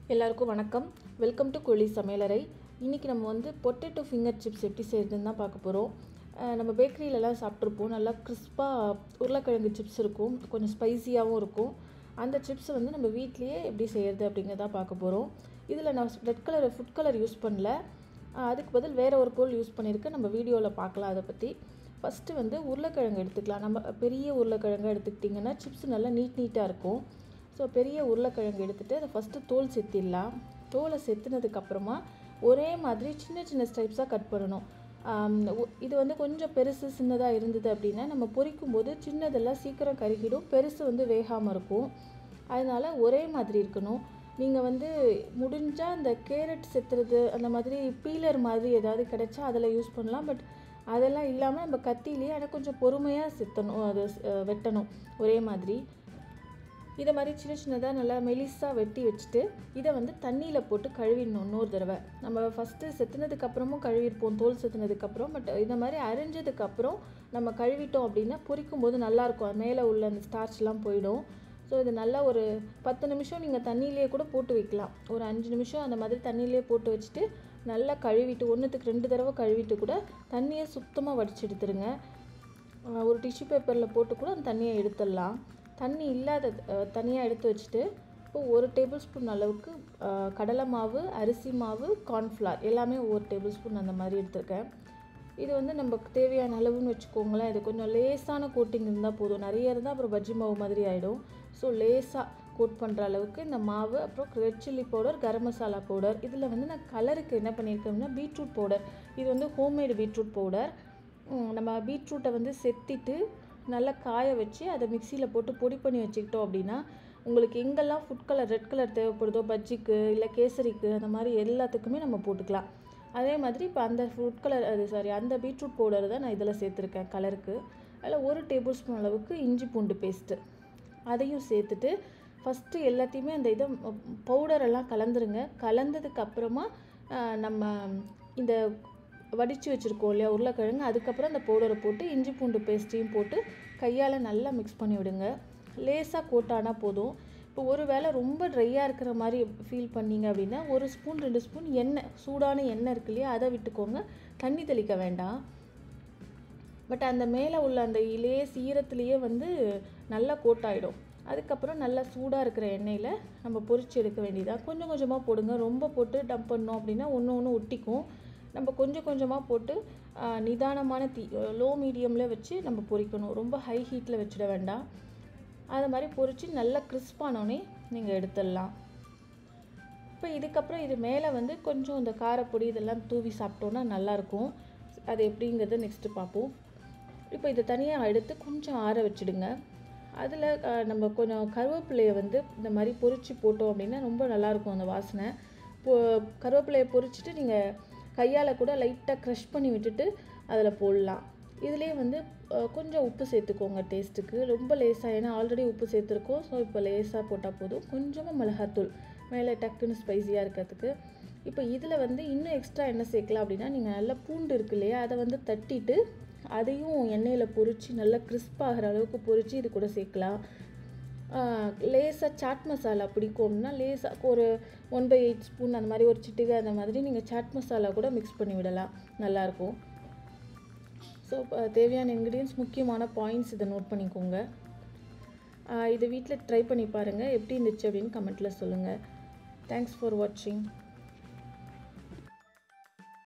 எல்லாருக்கும் வணக்கம் welcome to கோழி சமையலறை இன்றைக்கி நம்ம வந்து பொட்டேட்டோ ஃபிங்கர் சிப்ஸ் எப்படி செய்கிறதுன்னு தான் பார்க்க போகிறோம் நம்ம பேக்கரியிலலாம் சாப்பிட்ருப்போம் நல்லா கிறிஸ்பாக உருளைக்கிழங்கு சிப்ஸ் இருக்கும் கொஞ்சம் ஸ்பைசியாகவும் இருக்கும் அந்த சிப்ஸ் வந்து நம்ம வீட்லேயே எப்படி செய்கிறது அப்படிங்கிறத பார்க்க போகிறோம் இதில் நான் red colour food colour use பண்ணல அஹ் அதுக்கு பதில் வேறு ஒரு பொருள் யூஸ் பண்ணியிருக்கேன் நம்ம வீடியோவில் பார்க்கலாம் அதை பற்றி ஃபஸ்ட்டு வந்து உருளைக்கிழங்கு எடுத்துக்கலாம் நம்ம பெரிய உருளைக்கிழங்கு எடுத்துக்கிட்டிங்கன்னா சிப்ஸ் நல்லா நீட் நீட்டாக இருக்கும் ஸோ பெரிய உருளைக்கிழங்கு எடுத்துகிட்டு அதை ஃபஸ்ட்டு தோல் செத்திடலாம் தோலை செத்துனதுக்கப்புறமா ஒரே மாதிரி சின்ன சின்ன ஸ்டைப்ஸாக கட் பண்ணணும் ஆம், உ- இது வந்து கொஞ்சம் பெருசு சின்னதாக இருந்தது அப்படின்னா நம்ம பொரிக்கும் போது சின்னதெல்லாம் சீக்கிரம் கருகிடும் பெருசு வந்து வேகாமல் இருக்கும் அதனால் ஒரே மாதிரி இருக்கணும் நீங்கள் வந்து முடிஞ்சால் அந்த கேரட் செத்துறது அந்த மாதிரி பீலர் மாதிரி ஏதாவது கிடைச்சா அதில் யூஸ் பண்ணலாம் பட் அதெல்லாம் இல்லாமல் நம்ம கத்திலேயே ஆனால் கொஞ்சம் பொறுமையாக செத்தணும் அது அஹ், வெட்டணும் ஒரே மாதிரி இதை மாதிரி சின்ன சின்னதாக நல்லா மெலிசாக வெட்டி வச்சுட்டு இதை வந்து தண்ணியில் போட்டு கழுவிடணும் இன்னொரு தடவை நம்ம ஃபஸ்ட்டு செத்துனதுக்கப்புறமும் கழுவிருப்போம் தோல் செத்துனதுக்கப்புறம் பட் இந்த மாதிரி அரிஞ்சதுக்கப்புறம் நம்ம கழுவிட்டோம் அப்படின்னா பொரிக்கும் போது நல்லாயிருக்கும் அது மேலே உள்ள அந்த ஸ்டார்ச்லாம் போயிடும் ஸோ இது நல்லா ஒரு பத்து நிமிஷம் நீங்கள் தண்ணியிலேயே கூட போட்டு வைக்கலாம் ஒரு அஞ்சு நிமிஷம் அந்த மாதிரி தண்ணியிலே போட்டு வச்சுட்டு நல்லா கழுவிட்டு ஒன்றுத்துக்கு ரெண்டு தடவை கழுவிட்டு கூட தண்ணியை சுத்தமாக வடிச்சு எடுத்துருங்க ஆஹ் ஒரு டிஷ்யூ பேப்பரில் போட்டு கூட அந்த தண்ணியை எடுத்துடலாம் தண்ணி இல்லாத தனியாக எடுத்து வச்சுட்டு இப்போ ஒரு டேபிள் ஸ்பூன் அளவுக்கு ஆஹ் கடலை மாவு அரிசி மாவு கார்ன்ஃப்ளவர் எல்லாமே ஒவ்வொரு டேபிள் ஸ்பூன் அந்த மாதிரி எடுத்திருக்கேன் இது வந்து நமக்கு தேவையான அளவுன்னு வச்சுக்கோங்களேன் இது கொஞ்சம் லேசான கோட்டிங் இருந்தால் போதும் நிறைய இருந்தால் அப்புறம் பஜ்ஜி மாவு மாதிரி ஆகிடும் ஸோ லேசாக கோட் பண்ணுற அளவுக்கு இந்த மாவு அப்புறம் red chilli powder garam masala powder இதில் வந்து நான் கலருக்கு என்ன பண்ணியிருக்கேன்னா பீட்ரூட் பவுடர் இது வந்து ஹோம்மேடு பீட்ரூட் பவுடர் ம், நம்ம பீட்ரூட்டை வந்து செத்திட்டு நல்லா காய வச்சு அதை மிக்சியில் போட்டு பொடி பண்ணி வச்சுக்கிட்டோம் அப்படின்னா உங்களுக்கு எங்கெல்லாம் ஃபுட் கலர் ரெட் கலர் தேவைப்படுதோ பஜ்ஜிக்கு இல்லை கேசரிக்கு அந்த மாதிரி எல்லாத்துக்குமே நம்ம போட்டுக்கலாம் அதே மாதிரி இப்போ அந்த ஃபுட் கலர் அது சாரி அந்த பீட்ரூட் பவுடர் தான் நான் இதில் சேர்த்துருக்கேன் கலருக்கு அதில் ஒரு டேபிள் ஸ்பூன் அளவுக்கு இஞ்சி பூண்டு பேஸ்ட்டு அதையும் சேர்த்துட்டு ஃபஸ்ட்டு எல்லாத்தையுமே அந்த இதை பவுடரெல்லாம் கலந்துருங்க கலந்ததுக்கு அப்புறமா ஆஹ், நம்ம இந்த வடித்து வச்சுருக்கோம் இல்லையா உருளைக்கிழங்கு அதுக்கப்புறம் அந்த பவுடரை போட்டு இஞ்சி பூண்டு பேஸ்ட்டையும் போட்டு கையால் நல்லா மிக்ஸ் பண்ணி விடுங்க லேசாக கோட்டானா போதும் இப்போ ஒரு வேளை ரொம்ப ட்ரையாக இருக்கிற மாதிரி ஃபீல் பண்ணீங்க அப்படின்னா ஒரு ஸ்பூன் ரெண்டு ஸ்பூன் எண்ணெய் சூடான எண்ணெய் இருக்கு இல்லையா அதை விட்டுக்கோங்க தண்ணி தெளிக்க வேண்டாம் பட் அந்த மேலே உள்ள அந்த லேஸ் ஈரத்துலேயே வந்து நல்லா கோட்டாயிடும் அதுக்கப்புறம் நல்லா சூடாக இருக்கிற எண்ணெயில் நம்ம பொரிச்சு எடுக்க வேண்டியதாக கொஞ்சம் கொஞ்சமாக போடுங்க ரொம்ப போட்டு டம்ப் பண்ணோம் அப்படின்னா ஒன்று ஒன்று ஒட்டிக்கும் நம்ம கொஞ்சம் கொஞ்சமாக போட்டு ஆ, நிதானமான தீ லோ மீடியமில் வச்சு நம்ம பொரிக்கணும் ரொம்ப ஹை ஹீட்டில் வச்சிட வேண்டாம் அது மாதிரி பொரித்து நல்லா கிறிஸ்பானோடனே நீங்கள் எடுத்துடலாம் இப்போ இதுக்கப்புறம் இது மேலே வந்து கொஞ்சம் இந்த காரப்பொடி இதெல்லாம் தூவி சாப்பிட்டோன்னா நல்லாயிருக்கும் அது எப்படிங்கிறத நெக்ஸ்ட்டு பார்ப்போம் இப்போ இதை தனியாக எடுத்து கொஞ்சம் ஆற வச்சுடுங்க அதில் நம்ம கொஞ்சம் கருவேப்பிலையை வந்து இந்த மாதிரி பொரிச்சு போட்டோம் அப்படின்னா ரொம்ப நல்லாயிருக்கும் அந்த வாசனை பொ கருவேப்பிலையை பொரிச்சிட்டு நீங்கள் கையால் கூட லைட்டாக க்ரஷ் பண்ணி விட்டுட்டு அதில் போடலாம் இதுலேயே வந்து அஹ், கொஞ்சம் உப்பு சேர்த்துக்கோங்க டேஸ்ட்டுக்கு ரொம்ப லேசாக ஏன்னா ஆல்ரெடி உப்பு சேர்த்துருக்கோம் ஸோ இப்போ லேசாக போட்டால் போதும் கொஞ்சமாக மிளகாத்தூள் மேலே டக்குன்னு ஸ்பைஸியாக இருக்கிறதுக்கு இப்போ இதில் வந்து இன்னும் எக்ஸ்ட்ரா என்ன சேர்க்கலாம் அப்படின்னா நீங்கள் நல்லா பூண்டு இருக்கு இல்லையா அதை வந்து தட்டிட்டு அதையும் எண்ணெயில் பொரிச்சு நல்லா crisp ஆகிற அளவுக்கு பொரிச்சு இது கூட சேர்க்கலாம் லேசாக சாட் மசாலா பிடிக்கும்னா லேசாக ஒரு ஒன் பை எயிட் ஸ்பூன் அந்த மாதிரி ஒரு சிட்டிகை அந்த மாதிரி நீங்கள் சாட் மசாலா கூட மிக்ஸ் பண்ணி விடலாம் நல்லாயிருக்கும் ஸோ தேவையான இன்க்ரீடியன்ஸ் முக்கியமான பாயிண்ட்ஸ் இதை நோட் பண்ணிக்கோங்க ஆஹ் இதை வீட்டில் ட்ரை பண்ணி பாருங்கள் எப்படி இருந்துச்சு அப்படின்னு கமெண்ட்டில் சொல்லுங்கள் தேங்க்ஸ் ஃபார் வாட்சிங்